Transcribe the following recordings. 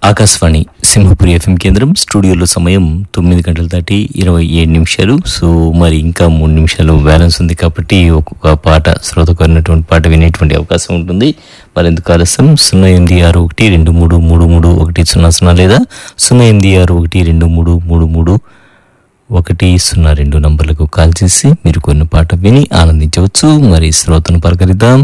Akashvani Simhapuri FM కేంద్రం స్టూడియోలో సమయం తొమ్మిది గంటల దాటి ఇరవై ఏడు నిమిషాలు సో మరి ఇంకా మూడు నిమిషాలు బ్యాలెన్స్ ఉంది కాబట్టి ఒక్కొక్క పాట శ్రోత కోరినటువంటి పాట వినేటువంటి అవకాశం ఉంటుంది మరెందుకు ఆలస్యం సున్నా ఎనిమిది ఆరు ఒకటి రెండు మూడు మూడు మూడు ఒకటి సున్నా సున్నా లేదా సున్నా ఎనిమిది ఆరు ఒకటి రెండు మూడు మూడు మూడు ఒకటి సున్నా రెండు నంబర్లకు కాల్ చేసి మీరు కొన్ని పాట విని ఆనందించవచ్చు మరి శ్రోతను పలకరిద్దాం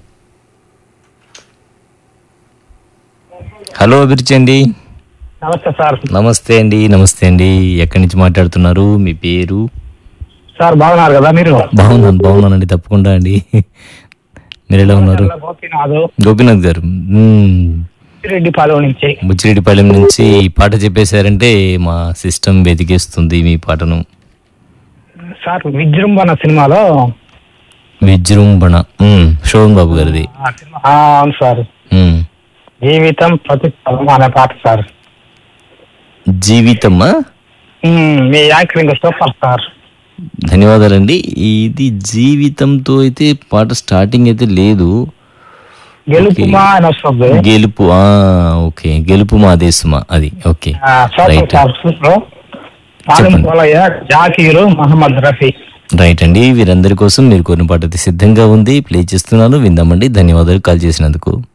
హలో అభిరుచి అండి నమస్తే సార్ నమస్తే అండి నమస్తే అండి ఎక్కడి నుంచి మాట్లాడుతున్నారు మీ పేరు సార్ బాగున్నారు కదా మీరు బాగున్నాను బాగున్నానండి తప్పకుండా అండి మీరు ఎలా ఉన్నారు గోపీనాథ్ గోపీనాథ్ గారు మ్మ్. రెడ్డిపాలెం నుంచి బుచ్చిరెడ్డిపాలెం నుంచి ఈ పాట చెప్పేశారంటే మా సిస్టమ్ వెతికేస్తుంది మీ పాటను సార్ విజృంభణ సినిమాలో విజృంభణ మ్మ్. శోభన్ బాబు గారిది ఆ సినిమా ఆ, అవును సార్ మ్మ్. జీవితం ప్రతిఫలం అనే పాట సార్ జీవితమా ఉమ్, మీ యాంకరింగ్ సూపర్ సార్ ధన్యవాదాలండి ఇది జీవితంతో అయితే పాట స్టార్టింగ్ అయితే లేదు గెలుపుమా అని వస్తుంది గెలుపు ఆ ఓకే గెలుపు మా దేశమా అది ఓకే ఆ, super right sir super Palem చెప్పండి. పోలయ్య జాకీరు మహమ్మద్ రఫీ రైట్ అండి వీరందరి కోసం మీరు కొన్ని పాట అయితే సిద్ధంగా ఉంది ప్లే చేస్తున్నాను విందామండి ధన్యవాదాలు కాల్ చేసినందుకు